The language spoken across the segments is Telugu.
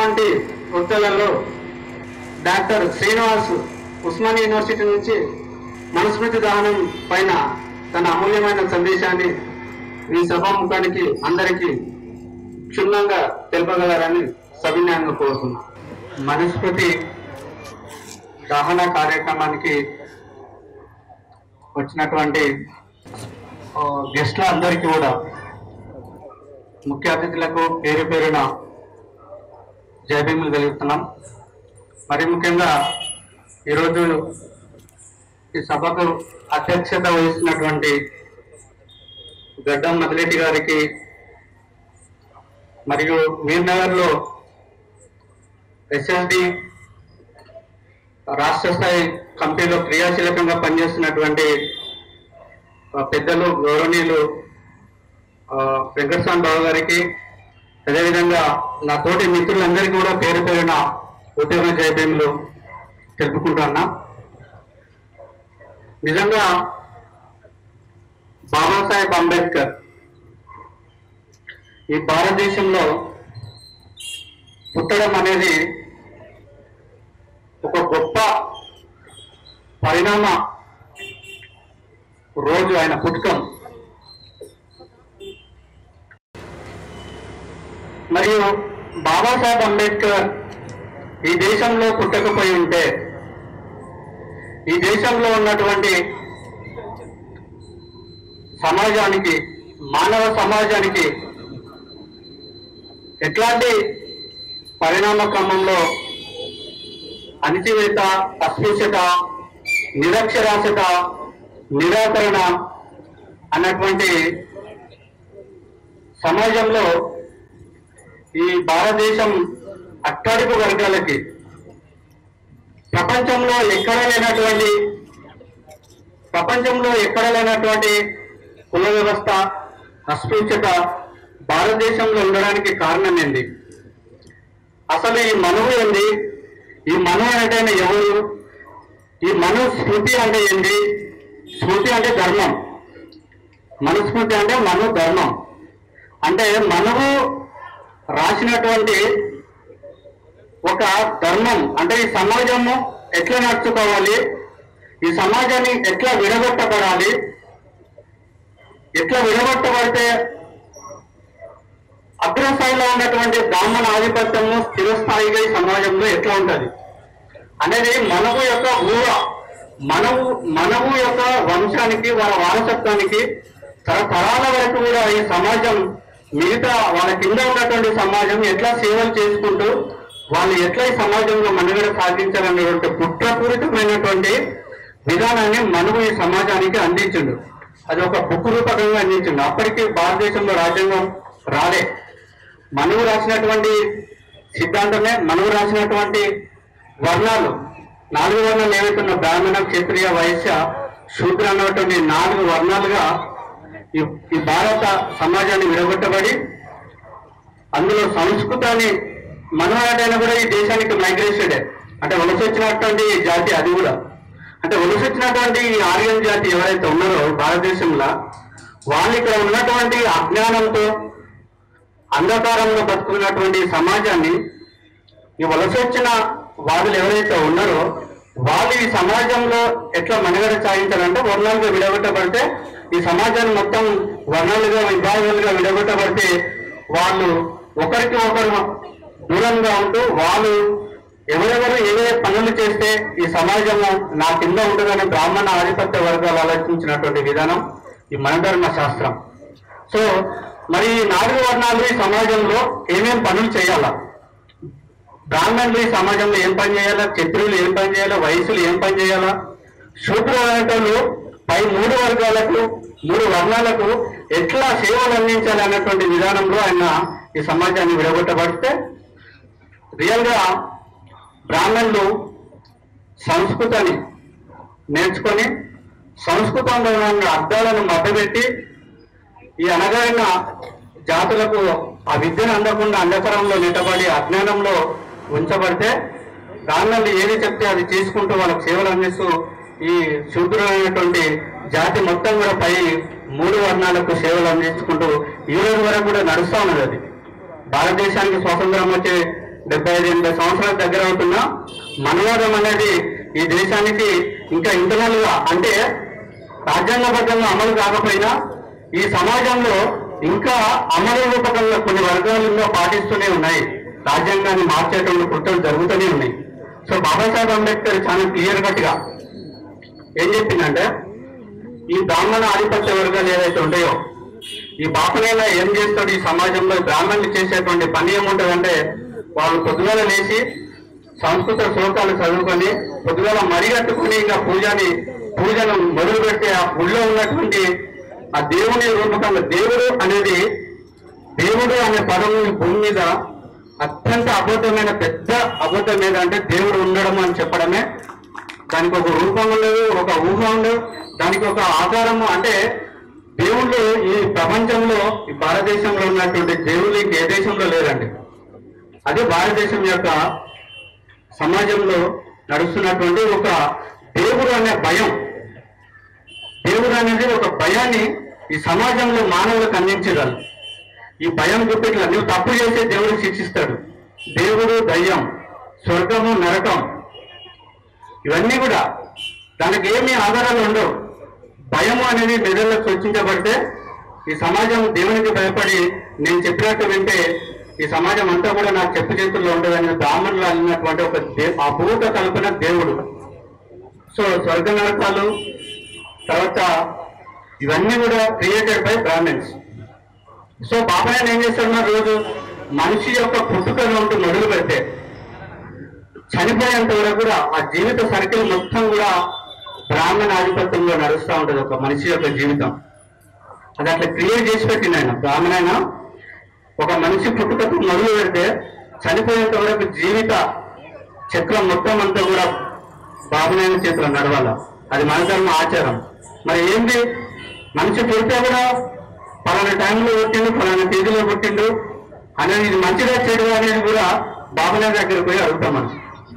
చేసినటువంటి వృత్తులలో డాక్టర్ శ్రీనివాస్ ఉస్మానియా యూనివర్సిటీ నుంచి మనుస్మృతి దహనం పైన తన అమూల్యమైన సందేశాన్ని ఈ సభాముఖానికి అందరికీ క్షుణ్ణంగా తెలుపగలరని సవినయంగా కోరుతున్నాను మనుస్మృతి దహన కార్యక్రమానికి వచ్చినటువంటి ఆ, గెస్ట్ల అందరికీ కూడా ముఖ్య అతిథులకు పేరు పేరున జయభీములు తెలుపుతున్నాం మరి ముఖ్యంగా ఈరోజు ఈ సభకు అధ్యక్షత వహిస్తున్నటువంటి గడ్డం మదిరెడ్డి గారికి మరియు మీర్నగర్లో ఎస్ఎస్డి రాష్ట్ర స్థాయి కమిటీలో క్రియాశీలకంగా పనిచేస్తున్నటువంటి ఆ, పెద్దలు గౌరవనీయులు ఆ, వెంకటస్వామి బాబు గారికి అదేవిధంగా నా తోటి మిత్రులందరికీ కూడా పేరు పేరున ఉద్యోగ జయభీములు తెలుపుకుంటున్నా నిజంగా బాబాసాహెబ్ అంబేద్కర్ ఈ భారతదేశంలో పుట్టడం అనేది ఒక గొప్ప పరిణామ రోజు ఆయన పుట్టుకం మరియు బాబాసాహెబ్ అంబేద్కర్ ఈ దేశంలో పుట్టకపోయి ఉంటే ఈ దేశంలో ఉన్నటువంటి సమాజానికి మానవ సమాజానికి ఎట్లాంటి పరిణామ క్రమంలో అణిచివేత అస్పృశ్యత నిరక్షరాస్యత నిరాకరణ అన్నటువంటి సమాజంలో ఈ భారతదేశం అట్టడుగు వర్గాలకి ప్రపంచంలో ఎక్కడ లేనటువంటి ప్రపంచంలో ఎక్కడ లేనటువంటి కుల వ్యవస్థ అస్పృశ్యత భారతదేశంలో ఉండడానికి కారణం ఏంది అసలు ఈ మనువు ఏంది ఈ మనువు అంటే ఎవరు ఈ మను స్మృతి అంటే ఏంది స్మృతి అంటే ధర్మం మనుస్మృతి అంటే మను ధర్మం అంటే మనువు రాసినటువంటి ఒక ధర్మం అంటే ఈ సమాజము ఎట్లా నడుచుకోవాలి ఈ సమాజాన్ని ఎట్లా విడగొట్టబడాలి ఎట్లా విడగొట్టబడితే అగ్రస్థాయిలో ఉన్నటువంటి బ్రాహ్మణ ఆధిపత్యము స్థిరస్థాయిగా ఈ సమాజంలో ఎట్లా ఉంటది అనేది మనవు యొక్క ఊహ మనవు మనవు యొక్క వంశానికి వాళ్ళ వారసత్వానికి తరతరాల వరకు కూడా ఈ సమాజం మిగతా వాళ్ళ కింద ఉన్నటువంటి సమాజం ఎట్లా సేవలు చేసుకుంటూ వాళ్ళు ఎట్లా ఈ సమాజంలో మనుగడ సాధించాలనేటువంటి కుట్రపూరితమైనటువంటి విధానాన్ని మనము ఈ సమాజానికి అందించిండు అది ఒక బుక్ రూపకంగా అందించిండు అప్పటికి భారతదేశంలో రాజ్యాంగం రాలే మనువు రాసినటువంటి సిద్ధాంతమే మనువు రాసినటువంటి వర్ణాలు నాలుగు వర్ణాలు ఏవైతున్న బ్రాహ్మణ క్షత్రియ వైశ్య శూద్ర అన్నటువంటి నాలుగు వర్ణాలుగా ఈ ఈ భారత సమాజాన్ని విడగొట్టబడి అందులో సంస్కృతాన్ని మనవాడైనా కూడా ఈ దేశానికి మైగ్రేషడే అంటే వలస వచ్చినటువంటి జాతి అది కూడా అంటే వలస వచ్చినటువంటి ఈ ఆర్యన్ జాతి ఎవరైతే ఉన్నారో భారతదేశంలో వాళ్ళు ఇక్కడ ఉన్నటువంటి అజ్ఞానంతో అంధకారంలో బతుకున్నటువంటి సమాజాన్ని ఈ వలస వచ్చిన వాదులు ఎవరైతే ఉన్నారో వాళ్ళు ఈ సమాజంలో ఎట్లా మనుగడ సాగించారంటే వర్ణాలుగా విడగొట్టబడితే ఈ సమాజాన్ని మొత్తం వర్ణాలుగా విభాగాలుగా విడగొట్టబడితే వాళ్ళు ఒకరికి ఒకరు దూరంగా ఉంటూ వాళ్ళు ఎవరెవరు ఏవే పనులు చేస్తే ఈ సమాజము నా కింద ఉంటుందని బ్రాహ్మణ ఆధిపత్య వర్గాలు ఆలోచించినటువంటి విధానం ఈ మనధర్మ శాస్త్రం సో మరి ఈ నాలుగు వర్ణాలు ఈ సమాజంలో ఏమేం పనులు చేయాలా బ్రాహ్మణులు ఈ సమాజంలో ఏం పని చేయాలా క్షత్రులు ఏం పని చేయాలా వయసులు ఏం పని చేయాలా శూద్రులు పై మూడు వర్గాలకు మూడు వర్ణాలకు ఎట్లా సేవలు అందించాలి అన్నటువంటి విధానంలో ఆయన ఈ సమాజాన్ని విడగొట్టబడితే రియల్ గా బ్రాహ్మణులు సంస్కృతాన్ని నేర్చుకొని సంస్కృతంలో ఉన్న అర్థాలను మభ్యపెట్టి ఈ అనగారిన జాతులకు ఆ విద్యను అందకుండా అంధకారంలో నెట్టబడి అజ్ఞానంలో ఉంచబడితే బ్రాహ్మణులు ఏది చెప్తే అది చేసుకుంటూ వాళ్ళకి సేవలు అందిస్తూ ఈ శూద్రులైనటువంటి జాతి మొత్తం కూడా పై మూడు వర్ణాలకు సేవలు అందించుకుంటూ ఈ రోజు వరకు కూడా నడుస్తా ఉన్నది అది భారతదేశానికి స్వాతంత్రం వచ్చే డెబ్బై ఐదు ఎనభై సంవత్సరాల దగ్గర అవుతున్నా మనవాదం అనేది ఈ దేశానికి ఇంకా ఇంటర్నల్ గా అంటే రాజ్యాంగబద్ధంగా అమలు కాకపోయినా ఈ సమాజంలో ఇంకా అమలు రూపకంగా కొన్ని వర్గాలలో పాటిస్తూనే ఉన్నాయి రాజ్యాంగాన్ని మార్చేటువంటి కుట్రలు జరుగుతూనే ఉన్నాయి సో బాబాసాహెబ్ అంబేద్కర్ చాలా క్లియర్ కట్ గా ఏం చెప్పిందంటే ఈ బ్రాహ్మణ ఆధిపత్య వర్గాలు ఏవైతే ఉంటాయో ఈ బాపనేల ఏం చేస్తాడు ఈ సమాజంలో ఈ బ్రాహ్మణులు చేసేటువంటి పని ఏముంటదంటే వాళ్ళు పొద్దుగాల లేచి సంస్కృత శ్లోకాలు చదువుకొని పొద్దుగాల మరిగట్టుకుని ఇంకా పూజని పూజను మొదలు పెట్టి ఆ గుళ్ళో ఉన్నటువంటి ఆ దేవుని రూపకంగా దేవుడు అనేది దేవుడు అనే పదం ఈ భూమి మీద అత్యంత అబద్ధమైన పెద్ద అబద్ధం ఏదంటే దేవుడు ఉండడం అని చెప్పడమే దానికి ఒక రూపం ఉండదు ఒక ఊహ ఉండదు దానికి ఒక ఆకారము అంటే దేవుళ్ళు ఈ ప్రపంచంలో ఈ భారతదేశంలో ఉన్నటువంటి దేవుళ్ళు ఇంక ఏ దేశంలో లేదండి అదే భారతదేశం యొక్క సమాజంలో నడుస్తున్నటువంటి ఒక దేవుడు అనే భయం దేవుడు అనేది ఒక భయాన్ని ఈ సమాజంలో మానవులకు అందించగలరు ఈ భయం గుప్పిట్లా నువ్వు తప్పు చేస్తే దేవుడు శిక్షిస్తాడు దేవుడు దయ్యం స్వర్గము నరకం ఇవన్నీ కూడా దానికి ఏమీ ఆధారాలు ఉండవు భయము అనేది మెదడులో సృష్టించబడితే ఈ సమాజం దేవునికి భయపడి నేను చెప్పినట్టు వింటే ఈ సమాజం అంతా కూడా నాకు చెప్పు చేతుల్లో ఉండదని బ్రాహ్మణులు అన్నటువంటి ఒక దే అభూత కల్పన దేవుడు సో స్వర్గ నరకాలు తర్వాత ఇవన్నీ కూడా క్రియేటెడ్ బై బ్రాహ్మణ్స్ సో బాబాయ్ ఏం చేస్తున్నారు రోజు మనిషి యొక్క పుట్టుకలో ఉంటూ మొదలు పెడితే చనిపోయేంత వరకు కూడా ఆ జీవిత సర్కిల్ మొత్తం కూడా బ్రాహ్మణ ఆధిపత్యంలో నడుస్తూ ఉంటుంది ఒక మనిషి యొక్క జీవితం అది అట్లా క్రియేట్ చేసి పెట్టింది ఆయన బ్రాహ్మణ ఒక మనిషి పుట్టుకకు మొదలు పెడితే చనిపోయేంత వరకు జీవిత చక్రం మొత్తం అంతా కూడా బాబునైన చేతిలో నడవాల అది మన ధర్మ ఆచారం మరి ఏంటి మనిషి పుడితే కూడా పలానా టైంలో పుట్టిండు పలానా తేదీలో పుట్టిండు అనేది ఇది మంచిగా చెడు అనేది కూడా బాబునాయ దగ్గరికి పోయి అడుగుతాం మనం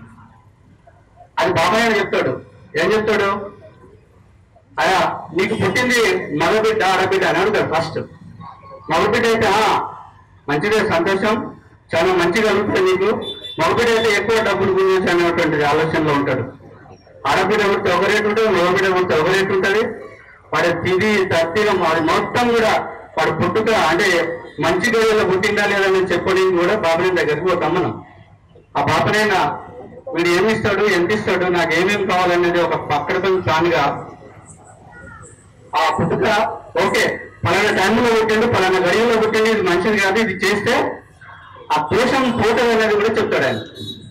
అది బాబాయ్ చెప్తాడు ఏం చెప్తాడు అయ్యా నీకు పుట్టింది మగబిడ్డ ఆడబిడ్డ అని అడుగుతాడు ఫస్ట్ మగబిడ్డ అయితే "ఆ, మంచిదే సంతోషం చాలా మంచిగా అడుగుతుంది నీకు మగబిడ్డ అయితే ఎక్కువ డబ్బులు గురించి అనేటువంటిది ఆలోచనలో ఉంటాడు ఆడబిడ్డ పుడితే ఒక రేటు ఉంటుంది మగబిడ్డ పుడితే ఒక రేటు ఉంటుంది వాడి తిది తత్తిలం వాడి మొత్తం కూడా వాడు పుట్టుక అంటే మంచి గదిలో పుట్టిందా లేదని చెప్పడానికి కూడా బాబుని దగ్గరికి పోతాం మనం ఆ బాపనైనా వీడు ఏమి ఇస్తాడు ఎంత ఇస్తాడు నాకు ఏమేమి కావాలనేది ఒక పక్కన ప్లాన్గా ఆ పుట్టుక ఓకే పలానా టైంలో పుట్టిండు పలానా గడియలో పుట్టిండు ఇది మంచిది కాదు ఇది చేస్తే ఆ దోషం పోతుంది అనేది కూడా చెప్తాడు ఆయన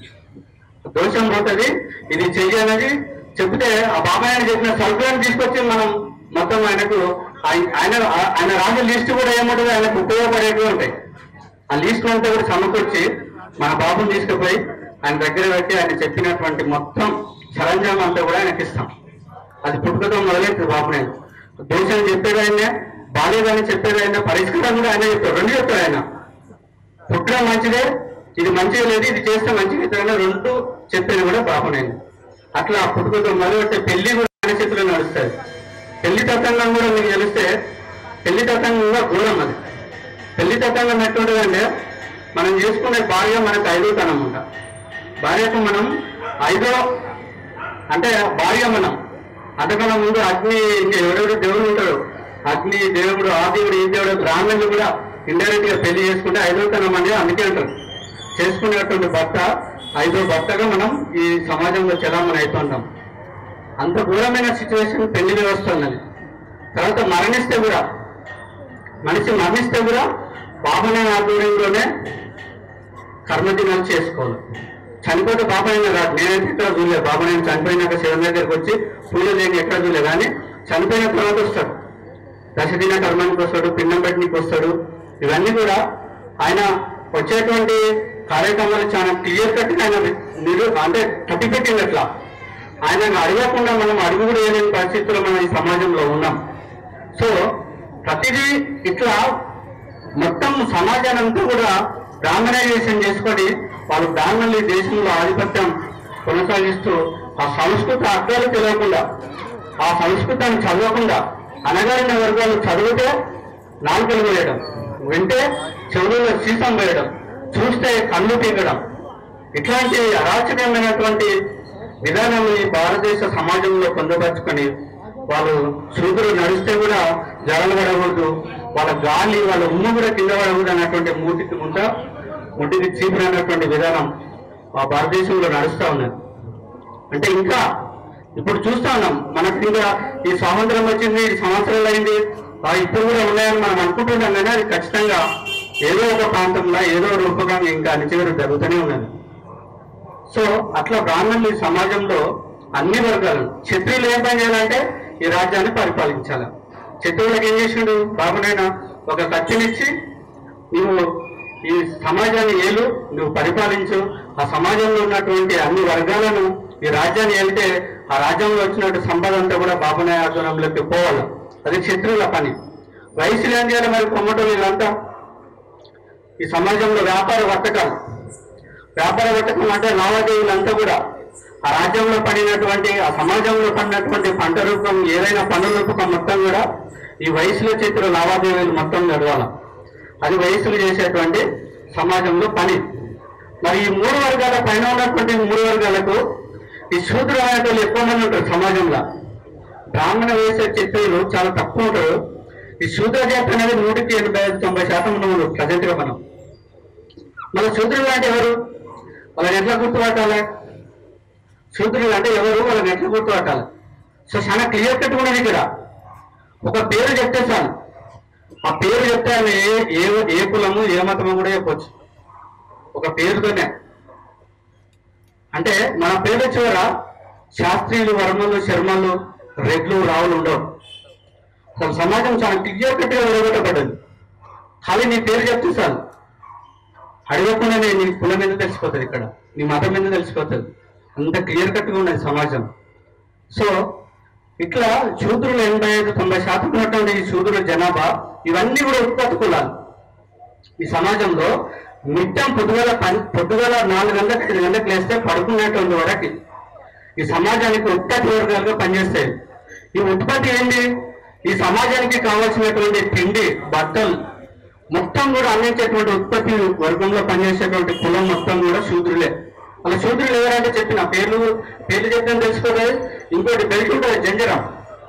దోషం పోతుంది ఇది చెయ్యి అనేది చెప్తే ఆ బాబాయ్ ఆయన చెప్పిన సరుకులను తీసుకొచ్చి మనం మొత్తం ఆయనకు ఆయ- ఆయన ఆయన రాజు లిస్ట్ కూడా ఏముంటుంది ఆయనకు ఉపయోగపడేటివి ఉంటాయి ఆ లిస్ట్ అంతా కూడా సమకూర్చి మన బాబుని తీసుకుపోయి ఆయన దగ్గర పెట్టి ఆయన చెప్పినటువంటి మొత్తం సరంజామం అంతా కూడా ఆయనకి ఇస్తాం అది పుట్టుకతో మొదలెట్టు బాబునే దోషం చెప్పేది ఆయనే బాలేదని చెప్పేది ఆయన పరిష్కారం కూడా ఆయన చెప్తాడు రెండు చెప్తాడు ఆయన పుట్టడం మంచిదే ఇది మంచిగా లేదు ఇది చేస్తే మంచిగా అవుతుందని రెండు చెప్పేది కూడా బాబునే అట్లా పుట్టుకతో మొదలెట్టే పెళ్లి కూడా ఆయన చేతిలో నడుస్తుంది పెళ్లి తత్వంగం కూడా మీకు తెలిస్తే పెళ్లి తత్వంగం కూడా ఘోరం అది పెళ్లి తత్వంగం ఎట్లుంటుందంటే మనం చేసుకునే భార్య మనకు ఐదో తనం ఉంటా భార్యకు మనం ఐదో అంటే భార్య మనం అంతకన్నా ముందు అగ్ని ఇంకా ఎవరెవరు దేవుడు ఉంటాడు అగ్ని దేవుడు ఆ దేవుడు ఈ దేవుడు బ్రాహ్మణులు కూడా ఇండైరెక్ట్ గా పెళ్లి చేసుకుంటే ఐదో తనం అనేది అందుకే అంటారు చేసుకునేటువంటి భర్త ఐదో భర్తగా మనం ఈ సమాజంలో చలామణి అవుతుంటాం అంత ఘోరమైన సిచ్యువేషన్ పెళ్లి వ్యవస్థ ఉన్నది తర్వాత మరణిస్తే కూడా మనిషి మరణిస్తే కూడా పాపనే ఆధ్వర్యంలోనే కర్మదినాలు చేసుకోవాలి చనిపోతే పాపనైనా రాదు నేనైతే ఇక్కడ చూడలేదు పాపనైనా చనిపోయినాక శివం దగ్గరికి వచ్చి పూజ చేయని ఎక్కడ చూడలేదు కానీ చనిపోయిన తర్వాత వస్తాడు దశదిన కర్మానికి వస్తాడు పిండం పెట్టడానికి వస్తాడు ఇవన్నీ కూడా ఆయన వచ్చేటువంటి కార్యక్రమాలు చాలా క్లియర్ కట్ ఆయన నిరు అంటే కట్టి పెట్టింది అట్లా ఆయన అడగకుండా మనం అడుగు కూడా వేయలేని పరిస్థితుల్లో మనం ఈ సమాజంలో ఉన్నాం సో ప్రతిదీ ఇట్లా మొత్తం సమాజాన్ని అంతా కూడా బ్రాహ్మణైజేషన్ చేసుకొని వాళ్ళు బ్రాహ్మణులు ఈ దేశంలో ఆధిపత్యం కొనసాగిస్తూ ఆ సంస్కృత అర్థాలు తెలియకుండా ఆ సంస్కృతాన్ని చదవకుండా అనగారిన వర్గాలు చదివితే నాలుకలు వేయడం వింటే చెవులలో సీసం వేయడం చూస్తే కళ్ళు పీకడం ఇట్లాంటి అరాచకమైనటువంటి విధానం ఈ భారతదేశ సమాజంలో పొందపరుచుకొని వాళ్ళు శూద్రులు నడిస్తే కూడా జడలు పడకూడదు వాళ్ళ గాలి వాళ్ళ ఉమ్ము కూడా కింద పడకూడదు అన్నటువంటి మూటికి ముంట ముట్టికి చీపురు అన్నటువంటి విధానం ఆ భారతదేశంలో నడుస్తా ఉన్నది అంటే ఇంకా ఇప్పుడు చూస్తా ఉన్నాం మనకి ఇంకా ఈ స్వాతంత్రం వచ్చింది ఈ సంవత్సరాలు అయింది ఆ ఇప్పుడు కూడా ఉన్నాయని మనం అనుకుంటున్నాం కానీ అది ఖచ్చితంగా ఏదో ఒక ప్రాంతంలో ఏదో రూపకంగా ఇంకా అణచివేత జరుగుతూనే ఉన్నది సో అట్లా బ్రాహ్మణులు ఈ సమాజంలో అన్ని వర్గాలు క్షత్రియులు ఏం పని చేయాలంటే ఈ రాజ్యాన్ని పరిపాలించాలి క్షత్రియులకు ఏం చేసిండు బాబునైనా ఒక కత్తినిచ్చి నువ్వు ఈ సమాజాన్ని ఏలు నువ్వు పరిపాలించు ఆ సమాజంలో ఉన్నటువంటి అన్ని వర్గాలను ఈ రాజ్యాన్ని వెళ్తే ఆ రాజ్యంలో వచ్చినట్టు సంపద అంతా కూడా బాబునాయ ఆధ్వర్యంలోకి పోవాలి అది క్షత్రియుల పని వయసులు ఏం చేయాలి మరి కొమ్మటోళ్ళు వీళ్ళంతా ఈ సమాజంలో వ్యాపార వర్తకాలు వ్యాపార వర్తకం అంటే లావాదేవీలంతా కూడా ఆ రాజ్యంలో పడినటువంటి ఆ సమాజంలో పడినటువంటి పంట రూపం ఏదైనా పన్ను రూపకం మొత్తం కూడా ఈ వయసులో చేతుల లావాదేవీలు మొత్తం నడవాల అది వయసులు చేసేటువంటి సమాజంలో పని మరి ఈ మూడు వర్గాల పైన ఉన్నటువంటి మూడు వర్గాలకు ఈ శూద్రులు అనేటువంటి ఎక్కువ మంది ఉంటారు సమాజంలో బ్రాహ్మణ వేసే చిత్రులు చాలా తక్కువ ఉంటారు ఈ శూద్ర జాతి అనేది నూటికి ఎనభై ఐదు తొంభై శాతం ఉన్నారు ప్రజెంట్ గా మనం మన శూద్రులు అంటే ఎవరు వాళ్ళని ఎట్లా గుర్తుపట్టాలి శూద్రులు అంటే ఎవరు వాళ్ళని ఎట్లా గుర్తుపట్టాలి సో చాలా క్లియర్ కట్ ఉన్నది ఇక్కడ ఒక పేరు చెప్తే చాలు ఆ పేరు చెప్తే ఆమె ఏ ఏ ఏ కులము ఏ మతము కూడా చెప్పొచ్చు ఒక పేరుతోనే అంటే మన పేరు చివర శాస్త్రీయులు వర్మలు శర్మలు రెడ్లు రావులు ఉండవు అసలు సమాజం చాలా క్లియర్ కట్ గా విడగొట్టబడ్డది ఖాళీ నీ పేరు చెప్తే చాలు అడగకుండానే నీ కులం మీద తెలిసిపోతుంది ఇక్కడ నీ మతం మీద తెలిసిపోతుంది అంత క్లియర్ కట్ గా ఉన్నది సమాజం సో ఇట్లా శూద్రులు ఎనభై ఐదు తొంభై శాతం ఉన్నటువంటి ఈ శూద్రుల జనాభా ఇవన్నీ కూడా ఉత్పత్తి కులాలు ఈ సమాజంలో మిట్టం పొద్దుగల పని పొద్దుగల నాలుగు గంటలకు ఐదు గంటలకు లేస్తే పడుకునేటువంటి వరకు ఈ సమాజానికి ఉత్పత్తి వర్గాలుగా పనిచేస్తాయి ఈ ఉత్పత్తి ఏంటి ఈ సమాజానికి కావాల్సినటువంటి తిండి బట్టలు మొత్తం కూడా అందించేటువంటి ఉత్పత్తి వర్గంలో పనిచేసేటువంటి కులం మొత్తం కూడా శూద్రులే అలా శూద్రులు ఎవరంటే చెప్పిన పేర్లు పేర్లు చెప్తే తెలుసుకోలేదు ఇంకోటి బెల్ట్ ఉంటుంది జంజరం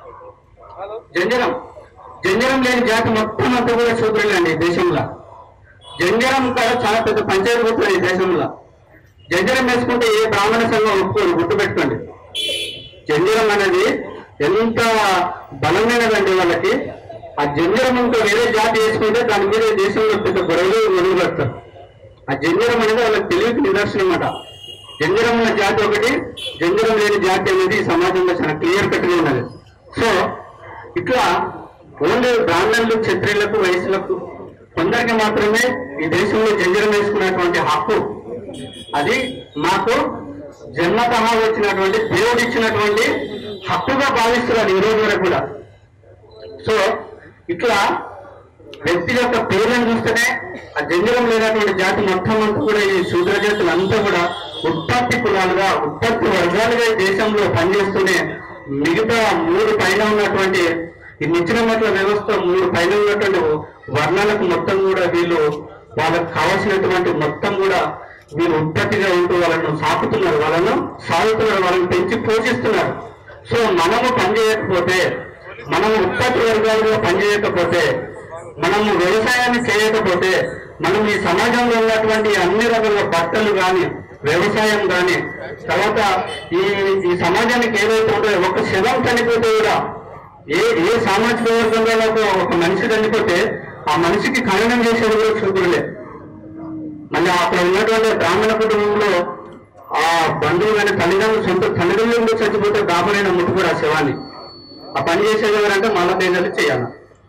జంజరం జంజరం లేని జాతి మొత్తం అంతా కూడా శూద్రులే అండి ఈ దేశంలో జంజరం కూడా చాలా పెద్ద పంచాయతీ పోతుంది ఈ దేశంలో జంజరం వేసుకుంటే ఏ బ్రాహ్మణ సంఘం ఒప్పుకోరు గుర్తుపెట్టుకోండి జంజరం అనేది ఎంత బలమైనదండి వాళ్ళకి ఆ జంజరం ఇంకా వేరే జాతి వేసుకుంటే దాని మీద ఈ దేశంలో పెద్ద గొడవలు మొదలుపెడతారు ఆ జంజరం అనేది వాళ్ళకి తెలివికి నిదర్శనం అన్నమాట జంజరం ఉన్న జాతి ఒకటి జంజరం లేని జాతి అనేది ఈ సమాజంలో చాలా క్లియర్ కట్ గా ఉన్నది సో ఇట్లా ఓన్లీ బ్రాహ్మణులు క్షత్రియులకు వయసులకు కొందరికి మాత్రమే ఈ దేశంలో జంజరం వేసుకున్నటువంటి హక్కు అది మాకు జన్మత వచ్చినటువంటి దేవుడు ఇచ్చినటువంటి హక్కుగా భావిస్తున్నారు ఈ రోజు వరకు కూడా సో ఇట్లా వ్యక్తి యొక్క పేర్లను చూస్తేనే ఆ జంజరం లేనటువంటి జాతి మొత్తం అంతా కూడా ఈ శూద్ర జాతులు అంతా కూడా ఉత్పత్తి కులాలుగా ఉత్పత్తి వర్గాలుగా ఈ దేశంలో పనిచేస్తూనే మిగతా మూడు పైన ఉన్నటువంటి ఈ నిచ్చిన మట్ల వ్యవస్థ మూడు పైన ఉన్నటువంటి వర్ణాలకు మొత్తం కూడా వీళ్ళు వాళ్ళకు కావాల్సినటువంటి మొత్తం కూడా వీళ్ళు ఉత్పత్తిగా ఉంటూ వాళ్ళను సాకుతున్నారు వాళ్ళను సాగుతున్నారు వాళ్ళని పెంచి పోషిస్తున్నారు సో మనము పనిచేయకపోతే మనము ఉత్పత్తి వర్గాలుగా పనిచేయకపోతే మనము వ్యవసాయాన్ని చేయకపోతే మనం ఈ సమాజంలో ఉన్నటువంటి అన్ని రకాల బట్టలు కానీ వ్యవసాయం కానీ తర్వాత ఈ ఈ సమాజానికి ఏదైతే ఉంటాయో ఒక శవం చనిపోతే కూడా ఏ ఏ సామాజిక వర్గంలో ఒక- ఒక మనిషి చనిపోతే ఆ మనిషికి ఖననం చేసేది కూడా శూద్రులే మళ్ళీ అక్కడ ఉన్నటువంటి బ్రాహ్మణ కుటుంబంలో ఆ బంధువులు కానీ తల్లిదండ్రులు సొంత తల్లిదండ్రులు కూడా చచ్చిపోతే బ్రాహ్మణైన ముట్టుకోడు ఆ శవాన్ని ఆ పని చేసేది ఎవరంటే మాల పేదలు చేయాలి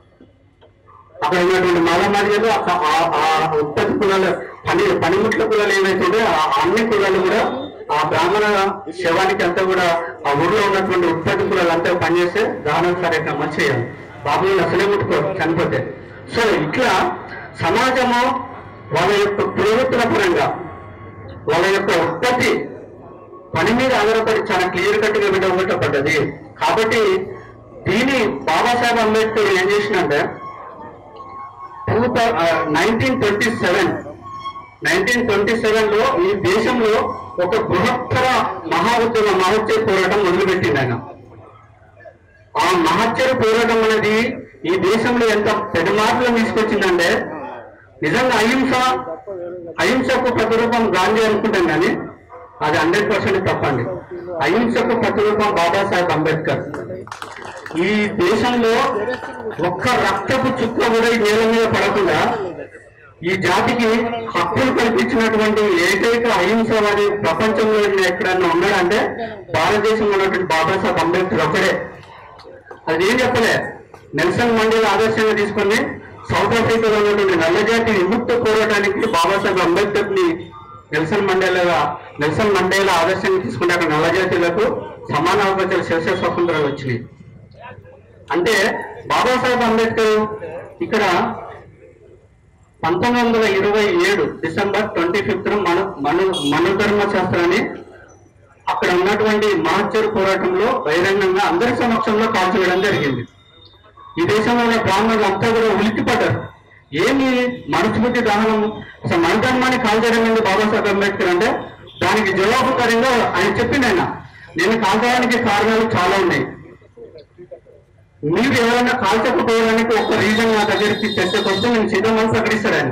అక్కడ ఉన్నటువంటి మాల మార్గలు ఆ ఉత్పత్తి కులాలు పని పనిముట్ల కులాలు ఏవైతే ఉన్నాయో ఆ అన్ని కులాలు కూడా ఆ బ్రాహ్మణ శవానికి అంతా కూడా ఆ ఊర్లో ఉన్నటువంటి ఉత్పత్తి కులాలు అంతా పనిచేస్తే దహన కార్యక్రమాలు చేయాలి బాబులు అసలే ముట్టుకోరు చనిపోతే సో ఇట్లా సమాజము వాళ్ళ యొక్క ప్రవృత్తుల పరంగా వాళ్ళ యొక్క ఉత్పత్తి పని మీద ఆధారపడి చాలా క్లియర్ కట్ గా విడగొట్టబడ్డది కాబట్టి దీని బాబాసాహెబ్ అంబేద్కర్ ఏం చేసినంటే two nineteen twenty seven nineteen twenty seven లో ఈ దేశంలో ఒక బృహత్తర మహా ఉద్యమ మహోత్సవ పోరాటం మొదలుపెట్టింది ఆయన ఆ మహచ్చర పోరాటం అనేది ఈ దేశంలో ఎంత పెద్ద మార్పులు తీసుకొచ్చిందంటే నిజంగా అహింస అహింసకు ప్రతిరూపం గాంధీ అనుకుంటాం కానీ అది హండ్రెడ్ పర్సెంట్ తప్పండి అహింసకు ప్రతిరూపం బాబాసాహెబ్ అంబేద్కర్ ఈ దేశంలో ఒక్క రక్తపు చుక్క కూడా ఈ నేల మీద పడకుండా ఈ జాతికి హక్కులు కల్పించినటువంటి ఏకైక అహింసవాది ప్రపంచంలో ఎక్కడన్నా ఉన్నాడంటే భారతదేశంలో ఉన్నటువంటి బాబాసాహెబ్ అంబేద్కర్ ఒకడే అది ఏం చెప్పలే నెల్సన్ మండేలా ఆదర్శంగా తీసుకొని సౌత్ ఆఫ్రికాలో ఉన్నటువంటి నల్లజాతి విముక్త పోరాటానికి బాబాసాహెబ్ అంబేద్కర్ ని నెల్సన్ మండేలాగా నెల్సన్ మండేలా ఆదర్శంగా తీసుకుంటే అక్కడ నల్లజాతీయులకు సమాన అవకాశాలు శిరస స్వతంత్రాలు వచ్చినాయి అంటే బాబాసాహెబ్ అంబేద్కర్ ఇక్కడ పంతొమ్మిది వందల ఇరవై ఏడు డిసెంబర్ ట్వంటీ ఫిఫ్త్ మన మను మనుధర్మ శాస్త్రాన్ని అక్కడ ఉన్నటువంటి మహచ్చరు పోరాటంలో బహిరంగంగా అందరి సమక్షంలో కాల్చవేయడం జరిగింది ఈ దేశంలో ఉన్న బ్రాహ్మణులు అంతా కూడా ఉలిక్కిపడ్డారు ఏమి మనుస్మృతి దహనం అసలు మన ధర్మాన్ని కాల్చడం ఏంటి బాబాసాహెబ్ అంబేద్కర్ అంటే దానికి జవాబుదారంగా ఆయన చెప్పింది ఆయన నేను కాల్చడానికి కారణాలు చాలా ఉన్నాయి మీరు ఎవరైనా కాల్చకపోవడానికి ఒక రీజన్ నా దగ్గరికి చర్చకు వస్తే నేను సిద్ధమని ప్రకటిస్తాడు ఆయన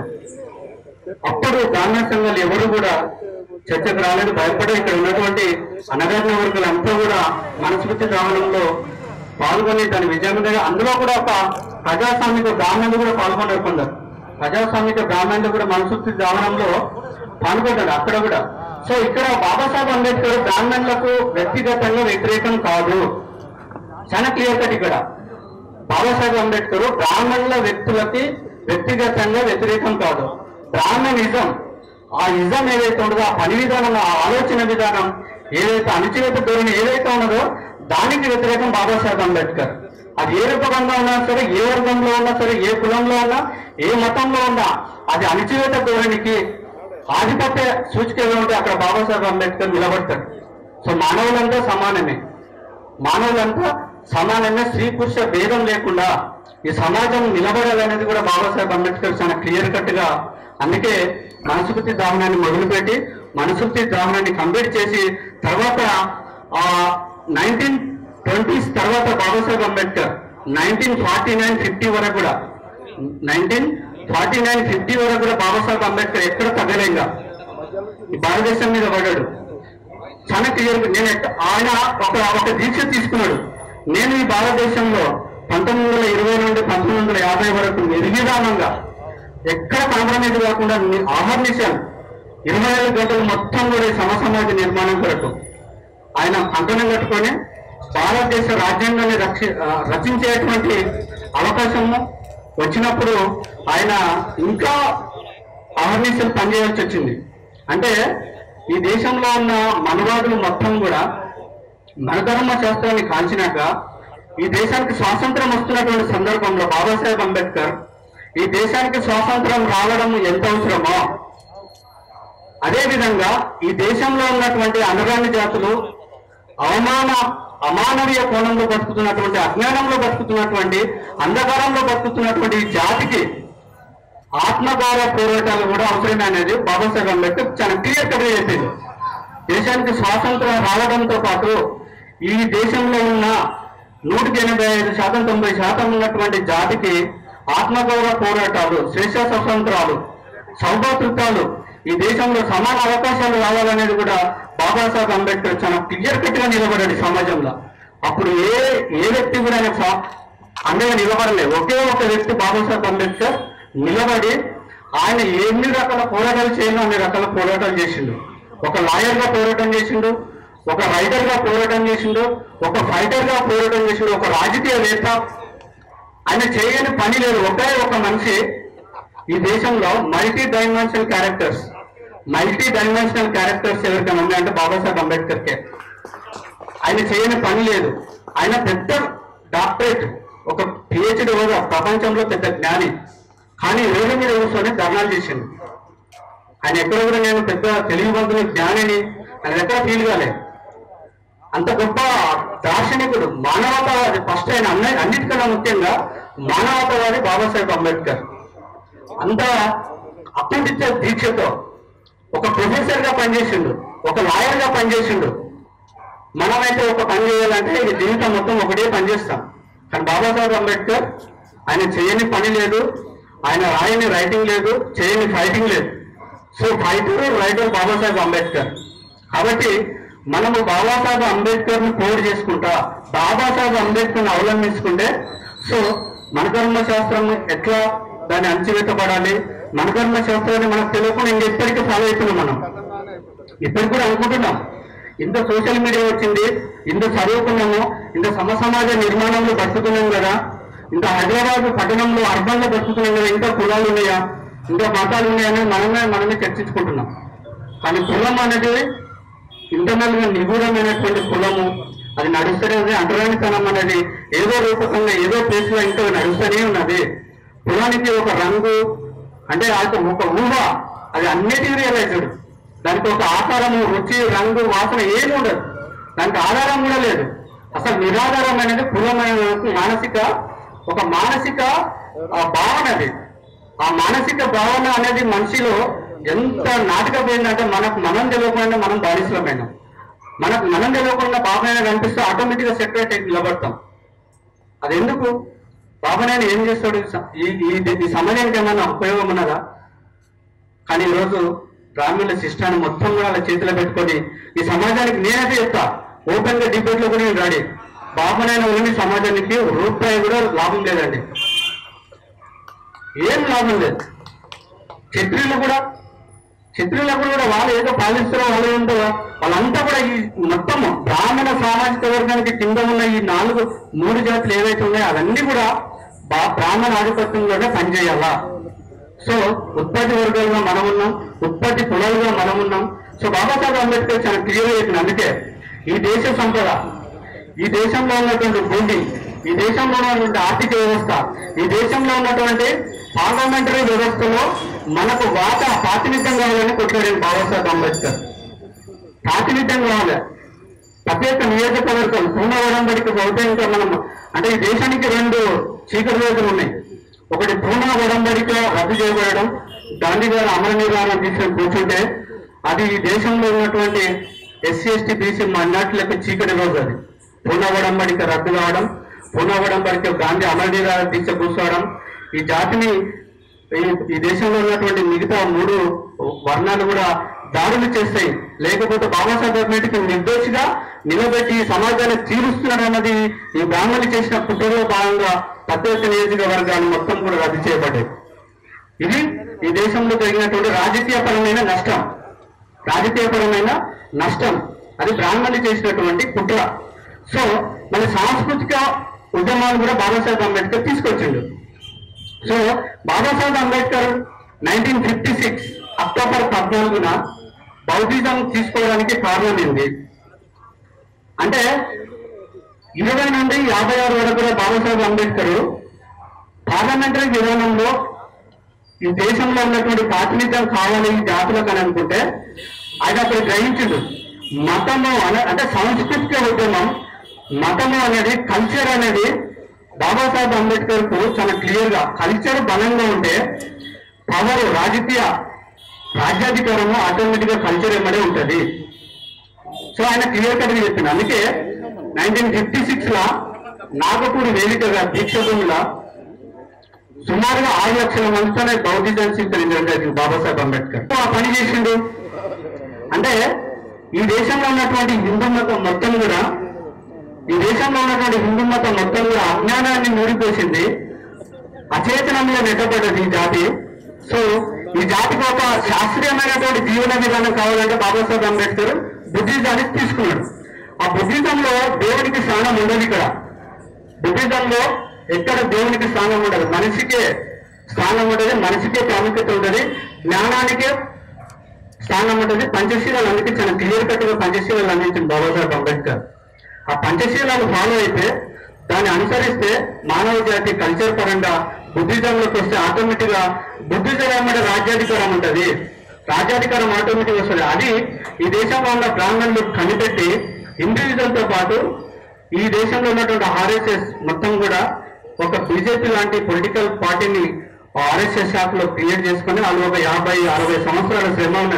అప్పుడు బ్రాహ్మణ సంఘాలు ఎవరు కూడా చర్చకు రాలేదు భయపడే ఇక్కడ ఉన్నటువంటి అనగారిన వర్గాలు అంతా కూడా మనస్మృతి దహనంలో పాల్గొని దాని విజయవంతంగా అందులో కూడా ఒక ప్రజాస్వామిక బ్రాహ్మణులు కూడా పాల్గొన్నారు కొందరు ప్రజాస్వామిక బ్రాహ్మణులు కూడా మనస్మృతి దహనంలో పాల్గొన్నారు అక్కడ కూడా సో ఇక్కడ బాబాసాహెబ్ అంబేద్కర్ బ్రాహ్మణులకు వ్యక్తిగతంగా వ్యతిరేకం కాదు చాలా క్లియర్ కట్ ఇక్కడ బాబాసాహెబ్ అంబేద్కర్ బ్రాహ్మణుల వ్యక్తులకి వ్యక్తిగతంగా వ్యతిరేకం కాదు బ్రాహ్మణిజం ఆ ఇజం ఏదైతే ఉండదో ఆ పని విధానం ఆ ఆలోచన విధానం ఏదైతే అణచివేత ధోరణి ఏదైతే ఉన్నదో దానికి వ్యతిరేకం బాబాసాహెబ్ అంబేద్కర్ అది ఏ రూపకంగా ఉన్నా సరే ఏ వర్గంలో ఉన్నా సరే ఏ కులంలో ఉన్నా ఏ మతంలో ఉన్నా అది అణచివేత ధోరణికి ఆధిపత్య సూచికగా ఉంటే అక్కడ బాబాసాహెబ్ అంబేద్కర్ నిలబడతాడు సో మానవులంతా సమానమే మానవులంతా సమానంగా స్త్రీ పురుష భేదం లేకుండా ఈ సమాజం నిలబడాలనేది కూడా బాబాసాహెబ్ అంబేద్కర్ చాలా క్లియర్ కట్ గా అందుకే మనసుపతి దాహనాన్ని మొదలుపెట్టి మనసుపతి దాహనాన్ని కంప్లీట్ చేసి తర్వాత ఆ నైన్టీన్ ట్వంటీస్ తర్వాత Babasaheb Ambedkar nineteen forty nine fifty వరకు కూడా నైన్టీన్ ఫార్టీ నైన్ ఫిఫ్టీ వరకు కూడా బాబాసాహెబ్ అంబేద్కర్ ఎక్కడ తగ్గలేంగా ఈ భారతదేశం మీద పడ్డాడు చాలా క్లియర్ నేను ఎక్క- ఆయన ఒక ఒక దీక్ష తీసుకున్నాడు నేను ఈ భారతదేశంలో పంతొమ్మిది వందల ఇరవై నుండి పంతొమ్మిది వందల యాభై వరకు నిర్విధానంగా ఎక్కడ కాంప్రమైజ్ కాకుండా ని- ఆహర్నిశాను ఇరవై ఐదు గంటలు మొత్తం కూడా ఈ సమసమాజ నిర్మాణం కొరకు ఆయన కంకణం కట్టుకొని భారతదేశ రాజ్యాంగాన్ని రక్షి ఆ, రచించేటువంటి అవకాశము వచ్చినప్పుడు ఆయన ఇంకా అహర్నిశలు పనిచేయాల్సి వచ్చింది అంటే ఈ దేశంలో ఉన్న మనవాదులు మొత్తం కూడా మనధర్మ శాస్త్రాన్ని కాల్చినాక ఈ దేశానికి స్వాతంత్రం వస్తున్నటువంటి సందర్భంలో బాబాసాహెబ్ అంబేద్కర్ ఈ దేశానికి స్వాతంత్రం రావడం ఎంత అవసరమో అదే విధంగా ఈ దేశంలో ఉన్నటువంటి అనురాని జాతులు అవమాన అమానవీయ కోణంలో బతుకుతున్నటువంటి అజ్ఞానంలో బతుకుతున్నటువంటి అంధకారంలో బతుకుతున్నటువంటి ఈ జాతికి ఆత్మగౌరవ పోరాటాలు కూడా అవసరమే అనేది బాబాసాహెబ్ అంబేద్కర్ చాలా క్లియర్ కట్ చెప్పింది దేశానికి స్వాతంత్రం రావడంతో పాటు ఈ దేశంలో ఉన్న నూటికి ఎనభై ఐదు శాతం తొంభై శాతం ఉన్నటువంటి జాతికి ఆత్మగౌరవ పోరాటాలు స్వేచ్ఛ స్వతంత్రాలు సౌభాతృత్వాలు ఈ దేశంలో సమాన అవకాశాలు రావాలనేది కూడా బాబాసాహెబ్ అంబేద్కర్ చాలా క్లియర్ కట్ గా నిలబడాడు ఈ సమాజంలో అప్పుడు ఏ ఏ వ్యక్తి కూడా ఆయన సా- అండగా నిలబడలేదు ఒకే ఒక వ్యక్తి బాబాసాహెబ్ అంబేద్కర్ నిలబడి ఆయన ఎన్ని రకాల పోరాటాలు చేయాలో అన్ని రకాల పోరాటాలు చేసిండు ఒక లాయర్ గా పోరాటం చేసిండు ఒక రైటర్ గా పోరాటం చేసిండు ఒక ఫైటర్ గా పోరాటం చేసిండు ఒక రాజకీయవేత్త ఆయన చేయని పని లేదు ఒకే ఒక మనిషి ఈ దేశంలో multi dimensional characters multi dimensional characters ఎవరికైనా ఉన్నాయంటే బాబాసాహెబ్ అంబేద్కర్కే ఆయన చేయని పని లేదు ఆయన పెద్ద డాక్టరేట్ ఒక పిహెచ్డి హోదా ప్రపంచంలో పెద్ద జ్ఞాని కానీ రోడ్డు మీద కూర్చొని ధర్నాలు చేసిండు ఆయన ఎక్కడ కూడా నేను పెద్ద తెలివివంతుని జ్ఞానిని ఆయన ఎక్కడ ఫీల్ కాలేదు అంత గొప్ప దార్శనికుడు మానవతావాది ఫస్ట్ ఆయన అన్ని అన్నిటికన్నా ముఖ్యంగా మానవతావాది బాబాసాహెబ్ అంబేద్కర్ అంత అప్రతిత్య దీక్షతో ఒక ప్రొఫెసర్ గా పనిచేసిండు ఒక లాయర్ గా పనిచేసిండు మనమైతే ఒక పని చేయాలంటే ఈ జీవితం మొత్తం ఒకటే పని చేస్తాం కానీ బాబాసాహెబ్ అంబేద్కర్ ఆయన చేయని పని లేదు ఆయన రాయని రైటింగ్ లేదు చేయని ఫైటింగ్ లేదు so fighter writer Babasaheb Ambedkar కాబట్టి మనము బాబాసాహెబ్ అంబేద్కర్ ని కోడ్ చేసుకుంటా బాబాసాహెబ్ అంబేద్కర్ ని అవలంబించుకుంటే సో మనకర్మ శాస్త్రం ఎట్లా దాన్ని అణచివేతపడాలి మనకర్మ శాస్త్రాన్ని మనకు తెలియకుండా ఇంకెప్పటికీ ఫాలో అవుతున్నాం మనం ఇప్పటికి కూడా అనుకుంటున్నాం ఇంత సోషల్ మీడియా వచ్చింది ఇంత చదువుకున్నాము ఇంత సమ సమాజ నిర్మాణంలో బతుకుతున్నాం కదా ఇంత హైదరాబాద్ పట్టణంలో అర్బన్ లో బతుకుతున్నాం కదా ఇంకా కులాలు ఉన్నాయా ఇంకా మతాలు ఉన్నాయని మనమే మనమే చర్చించుకుంటున్నాం కానీ కులం అనేది ఇంటర్నల్ గా నిగూఢమైనటువంటి కులము అది నడుస్తూనే ఉంది అంటరానితనం అనేది ఏదో రూపకంగా ఏదో ప్లేస్ లో ఇంకా నడుస్తూనే ఉన్నది కులానికి ఒక రంగు అంటే అది ఒక ఊహ అది అన్నిటికీ రియలైజ్డ్ దానికి ఒక ఆకారము రుచి రంగు వాసన ఏమి ఉండదు దానికి ఆధారం కూడా లేదు అసలు నిరాధారమైనది కులమైన మానసిక ఒక మానసిక ఆ, భావన అది ఆ మానసిక భావన అనేది మనిషిలో ఎంత నాటకపోయిందంటే మనకు మనం తెలియకుండా మనం బాధిస్తులమైనాం మనకు మనం తెలియకుండా బాబాయన కనిపిస్తే ఆటోమేటిక్ గా సెక్రటరీ అయి నిలబడతాం అది ఎందుకు బాబాయన ఏం చేస్తాడు ఈ ఈ- ఈ సమాజానికి ఏమైనా ఉపయోగం ఉన్నదా కానీ ఈరోజు బ్రాహ్మణుల శిష్టాన్ని మొత్తం కూడా వాళ్ళ చేతిలో పెట్టుకొని ఈ సమాజానికి నేనైతే చెప్తా ఓపెన్ గా డిబేట్ లో కూడా నేను రాడి బాబునైన ఉన్న సమాజానికి రూపాయి కూడా లాభం లేదండి ఏం లాభం లేదు క్షత్రియులు కూడా క్షత్రియులకు కూడా వాళ్ళు ఏదో పాలిస్తారో వాళ్ళు ఏంటో వాళ్ళంతా కూడా ఈ మొత్తం బ్రాహ్మణ సామాజిక వర్గానికి కింద ఉన్న ఈ నాలుగు మూడు జాతులు ఏవైతే ఉన్నాయో అవన్నీ కూడా బా- బ్రాహ్మణ ఆధిపత్యంలోనే పనిచేయాలా సో ఉత్పత్తి వర్గాలుగా మనం ఉన్నాం ఉత్పత్తి కులాలుగా మనం ఉన్నాం సో బాబాసాహెబ్ అంబేద్కర్ చాలా క్లియర్ చెప్పిన అందుకే ఈ దేశ సంపద ఈ దేశంలో ఉన్నటువంటి భూమి ఈ దేశంలో ఉన్నటువంటి ఆర్థిక వ్యవస్థ ఈ దేశంలో ఉన్నటువంటి పార్లమెంటరీ వ్యవస్థలో మనకు వాటా ప్రాతినిధ్యం కావాలని కొట్లాడాడు బాబాసాహెబ్ అంబేద్కర్ ప్రాతినిధ్యం కావాలి ప్రత్యేక నియోజకవర్గం పూర్ణ ఒడంబడిక బహుతే ఇంకా మనం అంటే ఈ దేశానికి రెండు చీకటి రోజులు ఉన్నాయి ఒకటి పూర్ణ ఒడంబడిక రద్దు చేయబడడం గాంధీ గారు అమర నిరాహారం తీసుకొని కూర్చుంటే అది ఈ దేశంలో ఉన్నటువంటి ఎస్సీ ఎస్టీ బీసీ మైనార్టీలకు చీకటి రోజు అది పూర్ణ ఒడంబడిక రద్దు కావడం పూర్ణ ఒడంబడిక గాంధీ అమర నిరాహారం దీక్ష కూర్చోవడం ఈ జాతిని ఈ- ఈ దేశంలో ఉన్నటువంటి మిగతా మూడు వర్ణాలు కూడా దాడులు చేస్తాయి లేకపోతే బాబాసాహెబ్ అంబేద్కర్ నిర్దోషిగా నిలబెట్టి ఈ సమాజాన్ని తీరుస్తున్నాడు అన్నది ఈ బ్రాహ్మణులు చేసిన కుట్రలో భాగంగా ప్రత్యేక నియోజకవర్గాలు మొత్తం కూడా రద్దు చేయబడ్డాయి ఇది ఈ దేశంలో జరిగినటువంటి రాజకీయపరమైన నష్టం రాజకీయపరమైన నష్టం అది బ్రాహ్మణులు చేసినటువంటి కుట్ర సో మన సాంస్కృతిక ఉద్యమాలు కూడా బాబాసాహెబ్ అంబేద్కర్ తీసుకొచ్చిండు so Babasaheb Ambedkar nineteen fifty six October పద్నాలుగున బౌద్ధిజం తీసుకోవడానికి కారణం ఏంది అంటే ఇరవై నుండి యాభై ఆరు వరకు కూడా బాబాసాహెబ్ అంబేద్కర్ పార్లమెంటరీ విధానంలో ఈ దేశంలో ఉన్నటువంటి ప్రాతినిధ్యం కావాలి ఈ జాతులకు అని అనుకుంటే ఆయన అక్కడ గ్రహించుడు మతము అనే అంటే సాంస్కృతిక ఉద్యమం మతము అనేది కల్చర్ అనేది బాబాసాహెబ్ అంబేద్కర్ కు చాలా క్లియర్ గా కల్చర్ బలంగా ఉంటే పవర్ రాజకీయ రాజ్యాధికారము ఆటోమేటిక్ గా కల్చర్ ఎమ్మడే ఉంటది సో ఆయన క్లియర్ కట్ గా చెప్పింది అందుకే నైన్టీన్ ఫిఫ్టీ సిక్స్ లా నాగపూడి వేదికగా దీక్ష భూమిలో సుమారుగా ఆరు లక్షల మందితోనే బౌద్ధిజం స్వీకరించడం జరిగింది బాబాసాహెబ్ అంబేద్కర్ ఆ పని చేసిండు అంటే ఈ దేశంలో ఉన్నటువంటి హిందూ మతం మొత్తం కూడా ఈ దేశంలో ఉన్నటువంటి హిందూ మతం మొత్తం కూడా అజ్ఞానాన్ని మూడిపోసింది అచేతనంలో నెట్టబడ్డది ఈ జాతి సో ఈ జాతికి ఒక శాస్త్రీయమైనటువంటి జీవన విధానం కావాలంటే బాబాసాహెబ్ అంబేద్కర్ బుద్ధిజాన్ని తీసుకున్నాడు ఆ బుద్ధిజంలో దేవుడికి స్థానం ఉండదు ఇక్కడ బుద్ధిజంలో ఎక్కడ దేవునికి స్థానం ఉండదు మనిషికే స్థానం ఉంటుంది మనిషికే ప్రాముఖ్యత ఉంటుంది జ్ఞానానికే స్థానం ఉంటుంది పంచశీలాలు అందుకే చాలా క్లియర్ కట్ గా పంచశీలాలు అందించింది బాబాసాహెబ్ అంబేద్కర్ ఆ పంచశీలాలు ఫాలో అయితే దాన్ని అనుసరిస్తే మానవ జాతి కల్చర్ పరంగా బుద్ధిజంలోకి వస్తే ఆటోమేటిక్ గా బుద్ధిజం ఏమంటే రాజ్యాధికారం ఉంటది రాజ్యాధికారం ఆటోమేటిక్ వస్తుంది అది ఈ దేశంలో ఉన్న బ్రాహ్మణులు కనిపెట్టి హిందూయిజం తో పాటు ఈ దేశంలో ఉన్నటువంటి ఆర్ఎస్ఎస్ మొత్తం కూడా ఒక బీజేపీ లాంటి పొలిటికల్ పార్టీని ఆర్ఎస్ఎస్ శాఖలో క్రియేట్ చేసుకొని వాళ్ళు ఒక యాభై అరవై సంవత్సరాల శ్రమ ఉన్నది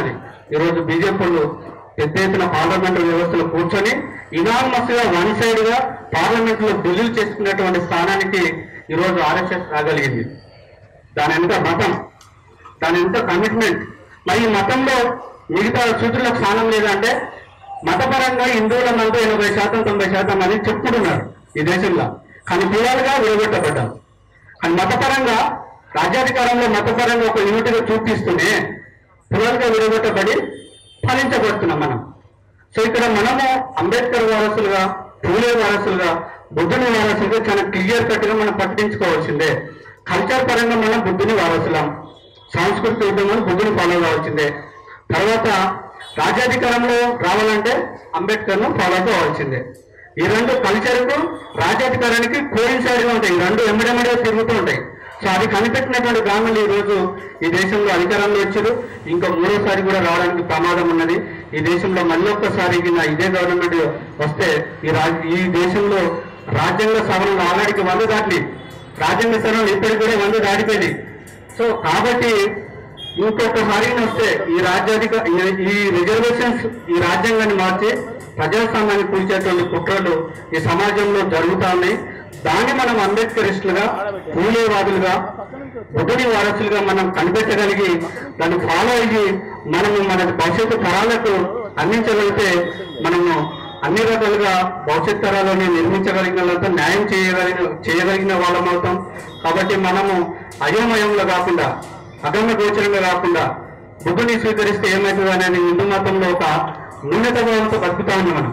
ఈరోజు బీజేపీలు పెద్ద ఎత్తున పార్లమెంటు వ్యవస్థలో కూర్చొని ఇనానమస్ గా వన్ సైడ్ గా పార్లమెంట్ లో బిల్లులు చేసుకున్నటువంటి స్థానానికి ఈరోజు ఆర్ఎస్ఎస్ రాగలిగింది దాని ఎంత మతం దాని ఎంత కమిట్మెంట్ మరి ఈ మతంలో మిగతా సూత్రులకు స్థానం లేదంటే మతపరంగా హిందువులమంతా ఎనభై శాతం తొంభై శాతం అని చెప్పుకుంటున్నారు ఈ దేశంలో కానీ కులాలుగా విడగొట్టబడ్డారు కానీ మతపరంగా రాజ్యాధికారంలో మతపరంగా ఒక యూనిట్గా చూపిస్తూనే కులాలుగా విడగొట్టబడి ఫలించబడుతున్నాం మనం సో ఇక్కడ మనము అంబేద్కర్ వారసులుగా పూలే వారసులుగా బుద్ధుని వారసులుగా చాలా క్లియర్ కట్ గా మనం పట్టించుకోవాల్సిందే కల్చర్ పరంగా మనం బుద్ధుని వారసులం సాంస్కృతిక ఉద్యమం బుద్ధుని ఫాలో కావాల్సిందే తర్వాత రాజ్యాధికారంలో రావాలంటే అంబేద్కర్ ను ఫాలో కావాల్సిందే ఈ రెండు కల్చర్ కు రాజ్యాధికారానికి కోయిన్సైడ్ గా ఉంటాయి ఈ రెండు ఎమ్మడెమ్మడే తిరుగుతూ ఉంటాయి సో అది కనిపెట్టినటువంటి బ్రాహ్మణులు ఈ రోజు ఈ దేశంలో అధికారంలో వచ్చారు ఇంకా మూడోసారి కూడా రావడానికి ప్రమాదం ఉన్నది ఈ దేశంలో మళ్ళీ ఒక్కసారి గిన ఇదే గవర్నమెంట్ వస్తే ఈ రాజ్ ఈ దేశంలో రాజ్యాంగ సవరణలు ఆల్రెడీకి వంద దాటి రాజ్యాంగ సవరణలు ఇప్పటికి కూడా వంద దాటిపోయింది సో కాబట్టి ఇంకొకసారి వస్తే ఈ రాజ్యాధిక ఈ- ఈ రిజర్వేషన్స్ ఈ రాజ్యాంగాన్ని మార్చి ప్రజాస్వామ్యాన్ని కూల్చేటువంటి కుట్రలు ఈ సమాజంలో జరుగుతా ఉన్నాయి దాన్ని మనం అంబేద్కరిస్టులుగా పూలేవాదులుగా బుద్ధుని వారసులుగా మనం కనిపెట్టగలిగి దాన్ని ఫాలో అయ్యి మనము మన భవిష్యత్తు తరాలకు అందించగలిగితే మనము అన్ని రకాలుగా భవిష్యత్ తరాలను నిర్మించగలిగిన వాళ్ళతో న్యాయం చేయగలిగిన చేయగలిగిన వాళ్ళం అవుతాం కాబట్టి మనము అయోమయంలో కాకుండా అగమ్య గోచరంగా కాకుండా బుద్ధుని స్వీకరిస్తే ఏమవుతుంది అనేది హిందూ మతంలో ఒక ఉన్నత భావంతో బతుకుతా ఉన్నాం మనం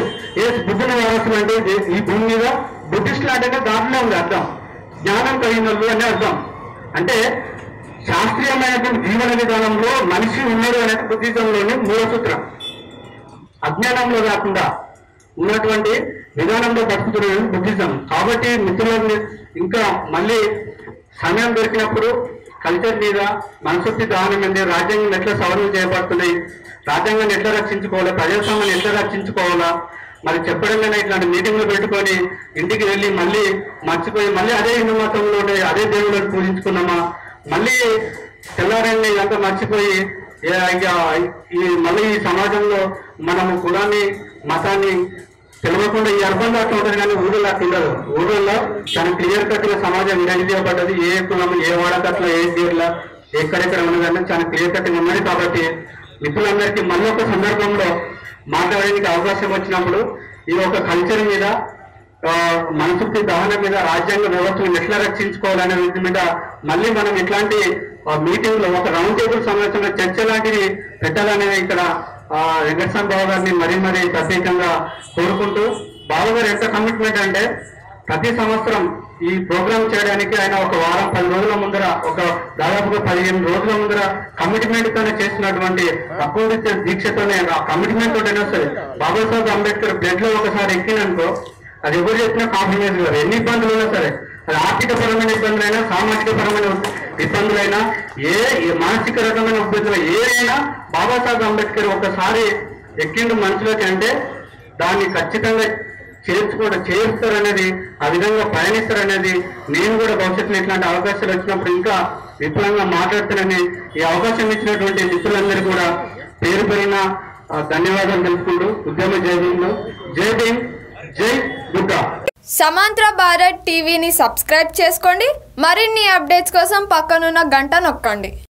ఏ బుద్ధుని వారసులు అంటే ఇది- ఈ భూమి మీద బుద్ధిస్టులు అంటేనే దాంట్లో ఉంది అర్థం జ్ఞానం కలిగిన వాళ్ళు అనే అర్థం అంటే శాస్త్రీయమైనటువంటి జీవన విధానంలో మనిషి ఉన్నాడు అనేది బుద్ధిజంలోని మూల సూత్రం అజ్ఞానంలో కాకుండా ఉన్నటువంటి విధానంలో బతుకుతున్నది బుద్ధిజం కాబట్టి మిత్రులని ఇంకా మళ్ళీ సమయం దొరికినప్పుడు కల్చర్ మీద మనసుకి దానం మీద రాజ్యాంగం ఎట్లా సవరణ చేయబడుతున్నాయి రాజ్యాంగాన్ని ఎట్లా రక్షించుకోవాలా ప్రజాస్వామ్యాన్ని ఎట్లా రక్షించుకోవాలా మరి చెప్పడంలోనే ఇట్లాంటి మీటింగ్లు పెట్టుకొని ఇంటికి వెళ్ళి మళ్ళీ మర్చిపోయి మళ్ళీ అదే హిందూ మతంలో అదే దేవుళ్ళని పూజించుకున్నామా మళ్ళీ తెల్లారండి ఇదంతా మర్చిపోయి ఏ- ఇక ఈ మళ్ళీ ఈ సమాజంలో మనము కులాన్ని మతాన్ని తెలియకుండా ఈ అర్థం అట్లా ఉంటుంది కానీ ఊళ్ళో అట్లా ఉండదు ఊళ్ళో చాలా క్లియర్ కట్ గా సమాజం విడదీయబడ్డది ఏ కులం ఏ వాడకట్ల ఏ తీరుల ఎక్కడెక్కడ ఉన్నదన్న చాలా క్లియర్ కట్ గా ఉన్నది కాబట్టి మిత్రులందరికీ మళ్ళీ ఒక సందర్భంలో మాట్లాడడానికి అవకాశం వచ్చినప్పుడు ఈ ఒక కల్చర్ మీద ఆ, మనసుకి దహన మీద రాజ్యాంగ వ్యవస్థను ఎట్లా రక్షించుకోవాలనే వీటి మీద మళ్ళీ మనం ఇట్లాంటి మీటింగ్ లో ఒక రౌండ్ టేబుల్ సమావేశంలో చర్చ లాంటిది పెట్టాలనేది ఇక్కడ ఆ, వెంకటస్వామి బాబు గారిని మరీ మరీ ప్రత్యేకంగా కోరుకుంటూ బాబు గారు ఎంత కమిట్మెంట్ అంటే ప్రతి సంవత్సరం ఈ ప్రోగ్రామ్ చేయడానికి ఆయన ఒక వారం పది రోజుల ముందర ఒక దాదాపుగా పదిహేను రోజుల ముందర కమిట్మెంట్ తోనే చేస్తున్నటువంటి అపూర్వ దీక్షతోనే ఆ కమిట్మెంట్ తోనే వస్తుంది బాబాసాహెబ్ అంబేద్కర్ బ్లడ్ లో ఒకసారి ఎక్కిననుకో అది ఎవరు చెప్పినా కాంప్రమైజ్ కాదు ఎన్ని ఇబ్బందులు ఉన్నా సరే అది ఆర్థిక పరమైన ఇబ్బందులైనా సామాజిక పరమైన ఇబ్బందులైనా ఏ ఏ మానసిక రకమైన ఇబ్బందులు ఏదైనా బాబాసాహెబ్ అంబేద్కర్ ఒకసారి ఎక్కిండు మనసులోకి అంటే దాన్ని ఖచ్చితంగా చేర్చుకోవడం చేరుస్తారనేది ఆ విధంగా పయనిస్తారనేది నేను కూడా భవిష్యత్తులో ఇట్లాంటి అవకాశాలు వచ్చినప్పుడు ఇంకా విపులంగా మాట్లాడుతానని ఈ అవకాశం ఇచ్చినటువంటి మిత్రులందరూ కూడా పేరు పేరున ఆ, ధన్యవాదాలు తెలుపుకుంటూ ఉద్యమ జై భీమ్ జై భీమ్ జై దుర్గా సమాంతర భారత్ టీవీని సబ్స్క్రైబ్ చేసుకోండి మరిన్ని అప్డేట్స్ కోసం పక్కనున్న గంట నొక్కండి